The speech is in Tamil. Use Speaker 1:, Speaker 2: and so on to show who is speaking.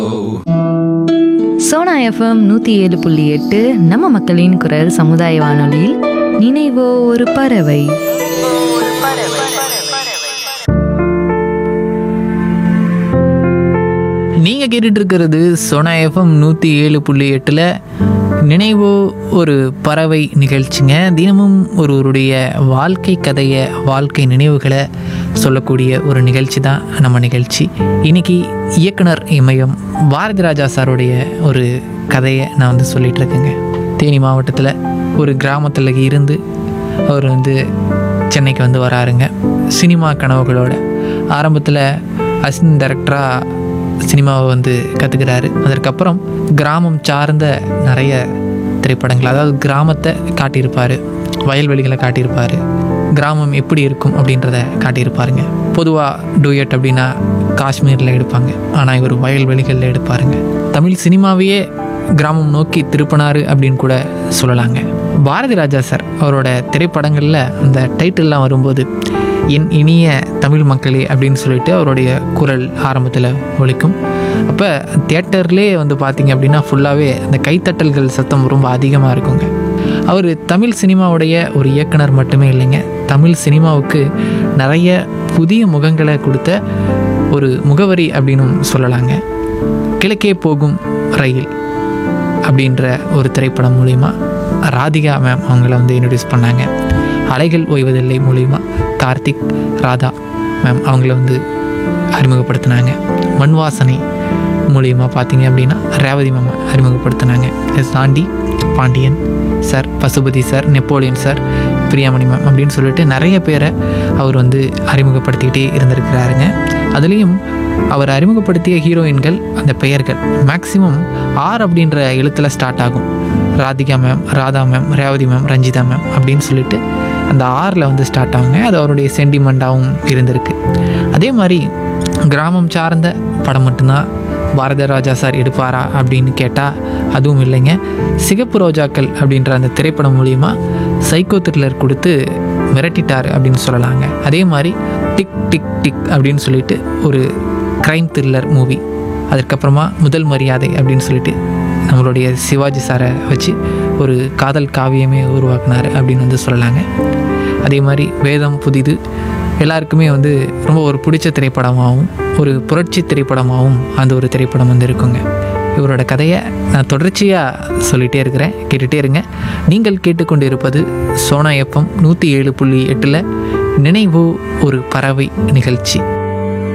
Speaker 1: சோனா எஃப்எம் நூற்றி ஏழு புள்ளி எட்டு நம்ம மக்களின் குரல் சமுதாய வானொலியில் நினைவோ ஒரு பறவை
Speaker 2: நீங்கள் கேட்டுட்டு இருக்கிறது சோனா எஃப்எம் நூற்றி ஏழு புள்ளி எட்டில் நினைவோ ஒரு பறவை நிகழ்ச்சிங்க தினமும் ஒருவருடைய வாழ்க்கை கதையை வாழ்க்கை நினைவுகளை சொல்லக்கூடிய ஒரு நிகழ்ச்சி தான் நம்ம நிகழ்ச்சி இன்னைக்கு இயக்குனர் இமயம் பாரதி ராஜா சாருடைய ஒரு கதையை நான் வந்து சொல்லிட்டு இருக்கேங்க தேனி மாவட்டத்தில் ஒரு கிராமத்தில் இருந்து அவர் வந்து சென்னைக்கு வந்து வராருங்க சினிமா கனவுகளோட ஆரம்பத்தில் அசிஸ்டன்ட் டைரக்டராக சினிமாவை வந்து கற்றுக்கிறாரு அதற்கப்புறம் கிராமம் சார்ந்த நிறைய திரைப்படங்கள் அதாவது கிராமத்தை காட்டியிருப்பார் வயல்வெளிகளை காட்டியிருப்பார் கிராமம் எப்படி இருக்கும் அப்படின்றத காட்டியிருப்பாருங்க பொதுவாக டூயட் அப்படின்னா காஷ்மீரில் எடுப்பாங்க ஆனால் இவர் வயல்வெளிகளில் எடுப்பாருங்க தமிழ் சினிமாவையே கிராமம் நோக்கி திருப்பினாரு அப்படின்னு கூட சொல்லலாங்க பாரதி ராஜா சார் அவரோட திரைப்படங்களில் அந்த டைட்டில்லாம் வரும்போது என் இனிய தமிழ் மக்களே அப்படின்னு சொல்லிட்டு அவருடைய குரல் ஆரம்பத்தில் ஒலிக்கும் அப்போ தியேட்டர்லேயே வந்து பார்த்தீங்க அப்படின்னா ஃபுல்லாகவே அந்த கைத்தட்டல்கள் சத்தம் ரொம்ப அதிகமாக இருக்குங்க அவர் தமிழ் சினிமாவுடைய ஒரு இயக்குனர் மட்டுமே இல்லைங்க தமிழ் சினிமாவுக்கு நிறைய புதிய முகங்களை கொடுத்த ஒரு முகவரி அப்படின்னும் சொல்லலாங்க கிழக்கே போகும் ரயில் அப்படின்ற ஒரு திரைப்படம் மூலிமா ராதிகா மேம் அவங்கள வந்து இன்ட்ரடியூஸ் பண்ணாங்க அலைகள் ஓய்வதில்லை மூலிமா கார்த்திக் ராதா மேம் அவங்கள வந்து அறிமுகப்படுத்தினாங்க மண் வாசனை மூலியமாக பார்த்தீங்க அப்படின்னா ரேவதி மேம் அறிமுகப்படுத்தினாங்க இதை தாண்டி Pandian sir Pasupathi sir Napoleon sir Priyamani ma'am அப்படின்னு சொல்லிட்டு நிறைய பேரை அவர் வந்து அறிமுகப்படுத்திக்கிட்டே இருந்திருக்கிறாருங்க அதுலேயும் அவர் அறிமுகப்படுத்திய ஹீரோயின்கள் அந்த பெயர்கள் மேக்ஸிமம் ஆர் அப்படின்ற எழுத்தில் ஸ்டார்ட் ஆகும் Radhika ma'am Radha ma'am Revathi ma'am Ranjitha ma'am அப்படின்னு சொல்லிட்டு அந்த ஆறில் வந்து ஸ்டார்ட் ஆகுங்க அது அவருடைய சென்டிமெண்ட்டாகவும் இருந்திருக்கு அதே மாதிரி கிராமம் சார்ந்த படம் மட்டும்தான் பாரத ராஜா சார் எடுப்பாரா அப்படின்னு கேட்டால் அதுவும் இல்லைங்க சிகப்பு ரோஜாக்கள் அப்படின்ற அந்த திரைப்படம் மூலிமா சைக்கோ த்ரில்லர் கொடுத்து மிரட்டிட்டார் அப்படின்னு சொல்லலாங்க அதே மாதிரி டிக் டிக் டிக் அப்படின்னு சொல்லிட்டு ஒரு க்ரைம் த்ரில்லர் மூவி அதுக்கப்புறமா முதல் மரியாதை அப்படின்னு சொல்லிட்டு நம்மளுடைய சிவாஜி சாரை வச்சு ஒரு காதல் காவியமே உருவாக்குனார் அப்படின்னு வந்து சொல்லலாங்க அதே மாதிரி வேதம் புதிது எல்லாருக்குமே வந்து ரொம்ப ஒரு பிடிச்ச திரைப்படமாகவும் ஒரு புரட்சி திரைப்படமாகவும் அந்த ஒரு திரைப்படம் வந்து இருக்குங்க இவரோட கதையை நான் தொடர்ச்சியாக சொல்லிகிட்டே இருக்கிறேன் கேட்டுகிட்டே இருங்க நீங்கள் கேட்டுக்கொண்டு இருப்பது சோனா எஃப்எம் நூற்றி ஏழு புள்ளி எட்டில் நினைவு ஒரு பறவை நிகழ்ச்சி